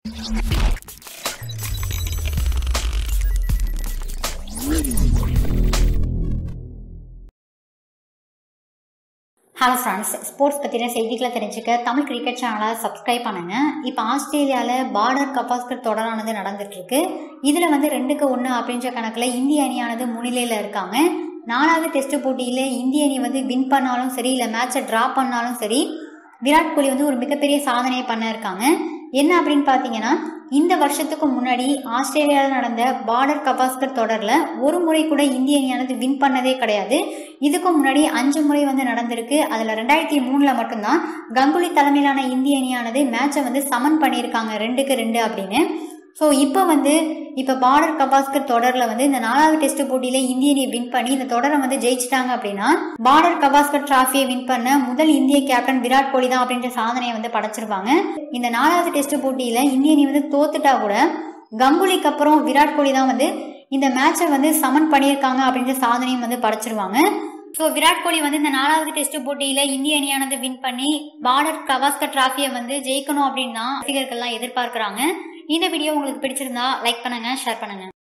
hello friends sports பற்றின செய்திகளை தெரிஞ்சுக்க தமிழ் கிரிக்கெட் சேனலை சப்ஸ்கிரைப் பண்ணுங்க இப்போ ஆஸ்திரேலியாவில் பார்டர் கபாஸ்கர் தொடரானது நடந்துட்டு இருக்கு இதில் வந்து ரெண்டுக்கு ஒன்று அப்படின்ற கணக்கில் இந்திய அணியானது முன்னிலையில் இருக்காங்க நாலாவது டெஸ்ட் போட்டியில் இந்திய அணி வந்து வின் பண்ணாலும் சரி இல்லை மேட்சை ட்ரா பண்ணாலும் சரி விராட் கோலி வந்து ஒரு மிகப்பெரிய சாதனையை பண்ண இருக்காங்க என்ன அப்படின்னு பார்த்தீங்கன்னா இந்த வருஷத்துக்கு முன்னாடி ஆஸ்திரேலியாவில் நடந்த பார்டர் கபாஸ்கர் தொடரில் ஒரு முறை கூட இந்திய அணியானது வின் பண்ணதே கிடையாது இதுக்கு முன்னாடி அஞ்சு முறை வந்து நடந்திருக்கு அதில் ரெண்டாயிரத்தி மூணில் மட்டும்தான் கங்குலி தலைமையிலான இந்திய அணியானது மேட்சை வந்து சமன் பண்ணியிருக்காங்க ரெண்டுக்கு ரெண்டு அப்படின்னு ஸோ இப்போ வந்து இப்போ பார்டர் கபாஸ்கர் தொடரில் வந்து இந்த நாலாவது டெஸ்ட் போட்டியில் இந்திய அணி வின் பண்ணி இந்த தொடரை வந்து ஜெயிச்சிட்டாங்க அப்படின்னா பார்டர் கபாஸ்கர் டிராஃபியை வின் பண்ண முதல் இந்திய கேப்டன் விராட் கோலி தான் அப்படின்ற சாதனையை வந்து படைச்சிருப்பாங்க இந்த நாலாவது டெஸ்ட் போட்டியில் இந்திய அணி வந்து தோத்துட்டா கூட கங்குலிக்கு அப்புறம் விராட் கோலி தான் வந்து இந்த மேட்சை வந்து சமன் பண்ணியிருக்காங்க அப்படின்ற சாதனையும் வந்து படைச்சிருவாங்க ஸோ விராட் கோலி வந்து இந்த நாலாவது டெஸ்ட் போட்டியில் இந்திய அணியானது வின் பண்ணி பார்டர் கவாஸ்கர் டிராஃபியை வந்து ஜெயிக்கணும் அப்படின்னு தான் ரசிகர்கள்லாம் எதிர்பார்க்குறாங்க இந்த வீடியோ உங்களுக்கு பிடிச்சிருந்தா லைக் பண்ணுங்க ஷேர் பண்ணுங்க